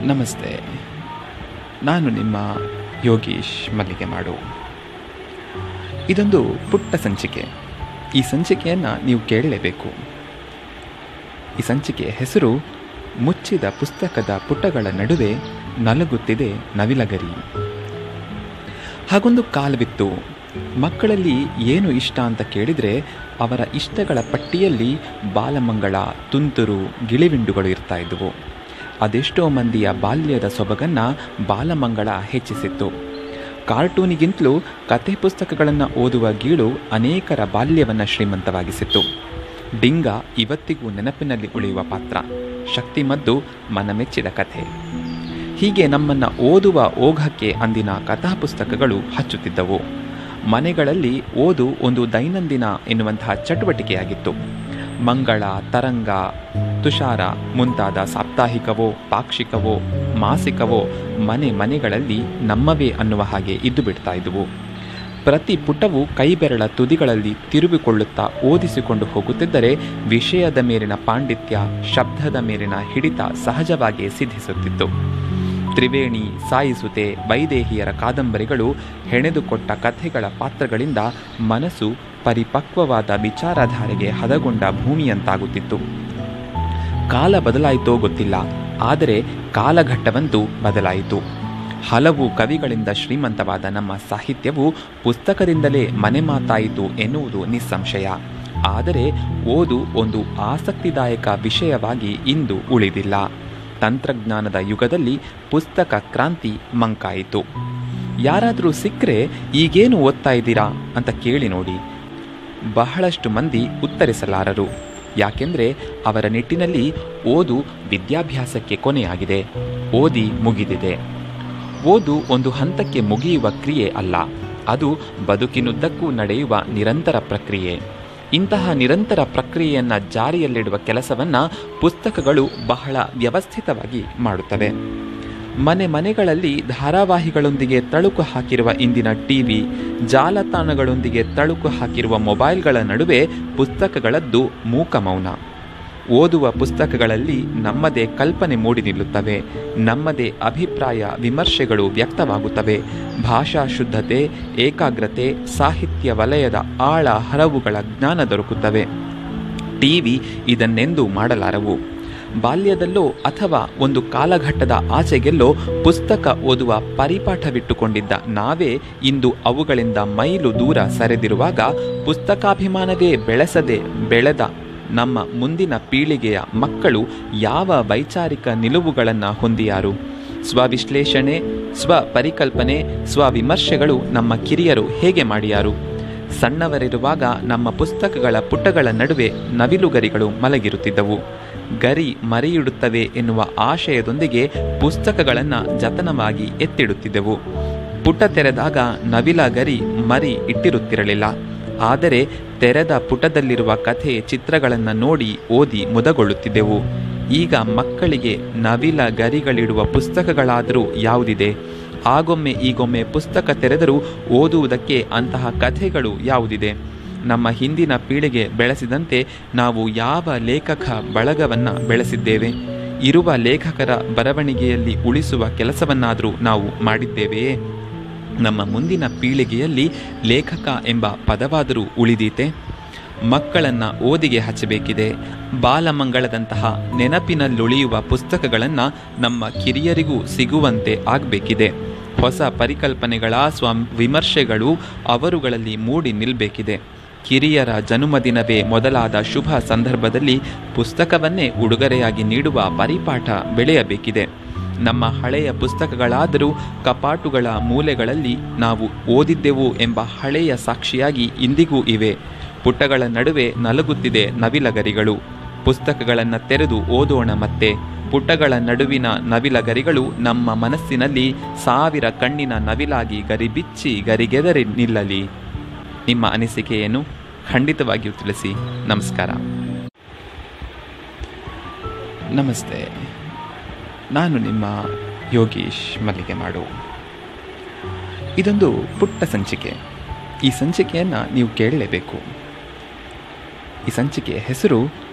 ನಮಸ್ತೆ ನಾನು ನಿಮ್ಮ ಯೋಗೀಶ್ ಮಲ್ಲಿಗೆ ಮಾಡು ಇದೊಂದು ಪುಟ್ಟ ಸಂಚಿಕೆ ಈ ಸಂಚಿಕೆಯನ್ನು ನೀವು ಕೇಳಲೇಬೇಕು ಈ ಸಂಚಿಕೆಯ ಹೆಸರು ಮುಚ್ಚಿದ ಪುಸ್ತಕದ ಪುಟಗಳ ನಡುವೆ ನಲಗುತ್ತಿದೆ ನವಿಲಗರಿ ಹಾಗೊಂದು ಕಾಲವಿತ್ತು ಮಕ್ಕಳಲ್ಲಿ ಏನು ಇಷ್ಟ ಅಂತ ಕೇಳಿದರೆ ಅವರ ಇಷ್ಟಗಳ ಪಟ್ಟಿಯಲ್ಲಿ ಬಾಲಮಂಗಳ ತುಂತುರು ಗಿಳಿವಿಂಡುಗಳು ಇರ್ತಾ ಇದ್ವು ಅದೆಷ್ಟೋ ಮಂದಿಯ ಬಾಲ್ಯದ ಸೊಬಗನ್ನು ಬಾಲಮಂಗಳ ಹೆಚ್ಚಿಸಿತ್ತು ಕಾರ್ಟೂನಿಗಿಂತಲೂ ಕತೆ ಪುಸ್ತಕಗಳನ್ನು ಓದುವ ಗೀಳು ಅನೇಕರ ಬಾಲ್ಯವನ್ನು ಶ್ರೀಮಂತವಾಗಿಸಿತ್ತು ಡಿಂಗ ಇವತ್ತಿಗೂ ನೆನಪಿನಲ್ಲಿ ಉಳಿಯುವ ಪಾತ್ರ ಶಕ್ತಿಮದ್ದು ಮನಮೆಚ್ಚಿದ ಕಥೆ ಹೀಗೆ ನಮ್ಮನ್ನು ಓದುವ ಓಘಕ್ಕೆ ಅಂದಿನ ಕಥಾಪುಸ್ತಕಗಳು ಹಚ್ಚುತ್ತಿದ್ದವು ಮನೆಗಳಲ್ಲಿ ಓದು ಒಂದು ದೈನಂದಿನ ಎನ್ನುವಂತಹ ಚಟುವಟಿಕೆಯಾಗಿತ್ತು ಮಂಗಳ ತರಂಗ ತುಷಾರ ಮುಂತಾದ ಸಾಪ್ತಾಹಿಕವೋ ಪಾಕ್ಷಿಕವೋ ಮಾಸಿಕವೋ ಮನೆ ಮನೆಗಳಲ್ಲಿ ನಮ್ಮವೇ ಅನ್ನುವ ಹಾಗೆ ಇದ್ದು ಬಿಡ್ತಾ ಇದ್ವು ಪ್ರತಿ ಪುಟವು ಕೈಬೆರಳ ತುದಿಗಳಲ್ಲಿ ತಿರುಗಿಕೊಳ್ಳುತ್ತಾ ಓದಿಸಿಕೊಂಡು ಹೋಗುತ್ತಿದ್ದರೆ ವಿಷಯದ ಮೇಲಿನ ಪಾಂಡಿತ್ಯ ಶಬ್ದದ ಮೇಲಿನ ಹಿಡಿತ ಸಹಜವಾಗಿಯೇ ಸಿದ್ಧಿಸುತ್ತಿತ್ತು ತ್ರಿವೇಣಿ ಸಾಯಿಸುತೆ ವೈದೇಹಿಯರ ಕಾದಂಬರಿಗಳು ಹೆಣೆದುಕೊಟ್ಟ ಕಥೆಗಳ ಪಾತ್ರಗಳಿಂದ ಮನಸ್ಸು ಪರಿಪಕ್ವವಾದ ವಿಚಾರಧಾರೆಗೆ ಹದಗೊಂಡ ಭೂಮಿಯಂತಾಗುತ್ತಿತ್ತು ಕಾಲ ಬದಲಾಯಿತೋ ಗೊತ್ತಿಲ್ಲ ಆದರೆ ಕಾಲಘಟ್ಟವಂತೂ ಬದಲಾಯಿತು ಹಲವು ಕವಿಗಳಿಂದ ಶ್ರೀಮಂತವಾದ ನಮ್ಮ ಸಾಹಿತ್ಯವು ಪುಸ್ತಕದಿಂದಲೇ ಮನೆ ಮಾತಾಯಿತು ಎನ್ನುವುದು ನಿಸ್ಸಂಶಯ ಆದರೆ ಓದು ಒಂದು ಆಸಕ್ತಿದಾಯಕ ವಿಷಯವಾಗಿ ಇಂದು ಉಳಿದಿಲ್ಲ ತಂತ್ರಜ್ಞಾನದ ಯುಗದಲ್ಲಿ ಪುಸ್ತಕ ಕ್ರಾಂತಿ ಮಂಕಾಯಿತು ಯಾರಾದರೂ ಸಿಕ್ಕರೆ ಈಗೇನು ಓದ್ತಾ ಇದ್ದೀರಾ ಅಂತ ಕೇಳಿ ನೋಡಿ ಬಹಳಷ್ಟು ಮಂದಿ ಉತ್ತರಿಸಲಾರರು ಯಾಕೆಂದರೆ ಅವರ ನಿಟ್ಟಿನಲ್ಲಿ ಓದು ವಿದ್ಯಾಭ್ಯಾಸಕ್ಕೆ ಕೊನೆಯಾಗಿದೆ ಓದಿ ಮುಗಿದಿದೆ ಓದು ಒಂದು ಹಂತಕ್ಕೆ ಮುಗಿಯುವ ಕ್ರಿಯೆ ಅಲ್ಲ ಅದು ಬದುಕಿನುದ್ದಕ್ಕೂ ನಡೆಯುವ ನಿರಂತರ ಪ್ರಕ್ರಿಯೆ ಇಂತಹ ನಿರಂತರ ಪ್ರಕ್ರಿಯೆಯನ್ನು ಜಾರಿಯಲ್ಲಿಡುವ ಕೆಲಸವನ್ನು ಪುಸ್ತಕಗಳು ಬಹಳ ವ್ಯವಸ್ಥಿತವಾಗಿ ಮಾಡುತ್ತವೆ ಮನೆ ಮನೆಗಳಲ್ಲಿ ಧಾರಾವಾಹಿಗಳೊಂದಿಗೆ ತಳುಕು ಹಾಕಿರುವ ಇಂದಿನ ಟಿವಿ ಜಾಲತಾಣಗಳೊಂದಿಗೆ ತಳುಕು ಹಾಕಿರುವ ಮೊಬೈಲ್ಗಳ ನಡುವೆ ಪುಸ್ತಕಗಳದ್ದು ಮೂಕ ಮೌನ ಓದುವ ಪುಸ್ತಕಗಳಲ್ಲಿ ನಮ್ಮದೇ ಕಲ್ಪನೆ ಮೂಡಿ ನಿಲ್ಲುತ್ತವೆ ನಮ್ಮದೇ ಅಭಿಪ್ರಾಯ ವಿಮರ್ಶೆಗಳು ವ್ಯಕ್ತವಾಗುತ್ತವೆ ಭಾಷಾ ಶುದ್ಧತೆ ಏಕಾಗ್ರತೆ ಸಾಹಿತ್ಯ ವಲಯದ ಆಳ ಹರವುಗಳ ಜ್ಞಾನ ದೊರಕುತ್ತವೆ ಟಿವಿ ಇದನ್ನೆಂದೂ ಮಾಡಲಾರವು ಬಾಲ್ಯದಲ್ಲೋ ಅಥವಾ ಒಂದು ಕಾಲಘಟ್ಟದ ಆಚೆಗೆಲ್ಲೋ ಪುಸ್ತಕ ಓದುವ ಪರಿಪಾಠವಿಟ್ಟುಕೊಂಡಿದ್ದ ನಾವೇ ಇಂದು ಅವುಗಳಿಂದ ಮೈಲು ದೂರ ಸರಿದಿರುವಾಗ ಪುಸ್ತಕಾಭಿಮಾನವೇ ಬೆಳೆಸದೆ ಬೆಳೆದ ನಮ್ಮ ಮುಂದಿನ ಪೀಳಿಗೆಯ ಮಕ್ಕಳು ಯಾವ ವೈಚಾರಿಕ ನಿಲುವುಗಳನ್ನು ಹೊಂದಿಯಾರು ಸ್ವವಿಶ್ಲೇಷಣೆ ಸ್ವ ಪರಿಕಲ್ಪನೆ ಸ್ವವಿಮರ್ಶೆಗಳು ನಮ್ಮ ಕಿರಿಯರು ಹೇಗೆ ಮಾಡಿಯಾರು ಸಣ್ಣವರಿರುವಾಗ ನಮ್ಮ ಪುಸ್ತಕಗಳ ಪುಟಗಳ ನಡುವೆ ನವಿಲುಗರಿಗಳು ಮಲಗಿರುತ್ತಿದ್ದವು ಗರಿ ಮರೆಯಿಡುತ್ತವೆ ಎನ್ನುವ ಆಶಯದೊಂದಿಗೆ ಪುಸ್ತಕಗಳನ್ನು ಜತನವಾಗಿ ಎತ್ತಿಡುತ್ತಿದ್ದೆವು ಪುಟ ತೆರೆದಾಗ ನವಿಲ ಗರಿ ಮರಿ ಇಟ್ಟಿರುತ್ತಿರಲಿಲ್ಲ ಆದರೆ ತೆರೆದ ಪುಟದಲ್ಲಿರುವ ಕಥೆ ಚಿತ್ರಗಳನ್ನು ನೋಡಿ ಓದಿ ಮುದಗೊಳ್ಳುತ್ತಿದ್ದೆವು ಈಗ ಮಕ್ಕಳಿಗೆ ನವಿಲ ಗರಿಗಳಿಡುವ ಪುಸ್ತಕಗಳಾದರೂ ಯಾವುದಿದೆ ಆಗೊಮ್ಮೆ ಈಗೊಮ್ಮೆ ಪುಸ್ತಕ ತೆರೆದರೂ ಓದುವುದಕ್ಕೆ ಅಂತಹ ಕಥೆಗಳು ಯಾವುದಿದೆ ನಮ್ಮ ಹಿಂದಿನ ಪೀಳಿಗೆ ಬೆಳೆಸಿದಂತೆ ನಾವು ಯಾವ ಲೇಖಕ ಬಳಗವನ್ನು ಬೆಳೆಸಿದ್ದೇವೆ ಇರುವ ಲೇಖಕರ ಬರವಣಿಗೆಯಲ್ಲಿ ಉಳಿಸುವ ಕೆಲಸವನ್ನಾದರೂ ನಾವು ಮಾಡಿದ್ದೇವೆಯೇ ನಮ್ಮ ಮುಂದಿನ ಪೀಳಿಗೆಯಲ್ಲಿ ಲೇಖಕ ಎಂಬ ಪದವಾದರೂ ಉಳಿದೀತೆ ಮಕ್ಕಳನ್ನು ಓದಿಗೆ ಹಚ್ಚಬೇಕಿದೆ ಬಾಲಮಂಗಳದಂತಹ ನೆನಪಿನಲ್ಲುಳಿಯುವ ಪುಸ್ತಕಗಳನ್ನು ನಮ್ಮ ಕಿರಿಯರಿಗೂ ಸಿಗುವಂತೆ ಆಗಬೇಕಿದೆ ಹೊಸ ಪರಿಕಲ್ಪನೆಗಳ ಸ್ವ ವಿಮರ್ಶೆಗಳು ಅವರುಗಳಲ್ಲಿ ಮೂಡಿ ನಿಲ್ಲಬೇಕಿದೆ ಕಿರಿಯರ ಜನ್ಮದಿನವೇ ಮೊದಲಾದ ಶುಭ ಸಂದರ್ಭದಲ್ಲಿ ಪುಸ್ತಕವನ್ನೇ ಉಡುಗೊರೆಯಾಗಿ ನೀಡುವ ಪರಿಪಾಠ ಬೆಳೆಯಬೇಕಿದೆ ನಮ್ಮ ಹಳೆಯ ಪುಸ್ತಕಗಳಾದರೂ ಕಪಾಟುಗಳ ಮೂಲೆಗಳಲ್ಲಿ ನಾವು ಓದಿದ್ದೆವು ಎಂಬ ಹಳೆಯ ಸಾಕ್ಷಿಯಾಗಿ ಇಂದಿಗೂ ಇವೆ ಪುಟಗಳ ನಡುವೆ ನಲಗುತ್ತಿದೆ ನವಿಲಗರಿಗಳು ಪುಸ್ತಕಗಳನ್ನು ತೆರೆದು ಓದೋಣ ಮತ್ತೆ ಪುಟಗಳ ನಡುವಿನ ನವಿಲಗರಿಗಳು ನಮ್ಮ ಮನಸ್ಸಿನಲ್ಲಿ ಸಾವಿರ ಕಣ್ಣಿನ ನವಿಲಾಗಿ ಗರಿಬಿಚ್ಚಿ ಗರಿಗೆದರಿ ನಿಲ್ಲಲಿ ನಿಮ್ಮ ಅನಿಸಿಕೆಯನ್ನು ಖಂಡಿತವಾಗಿಯೂ ತಿಳಿಸಿ ನಮಸ್ಕಾರ ನಮಸ್ತೆ ನಾನು ನಿಮ್ಮ ಯೋಗೀಶ್ ಮಲ್ಲಿಗೆ ಮಾಡು ಇದೊಂದು ಪುಟ್ಟ ಸಂಚಿಕೆ ಈ ಸಂಚಿಕೆಯನ್ನು ನೀವು ಕೇಳಲೇಬೇಕು ಈ ಸಂಚಿಕೆಯ ಹೆಸರು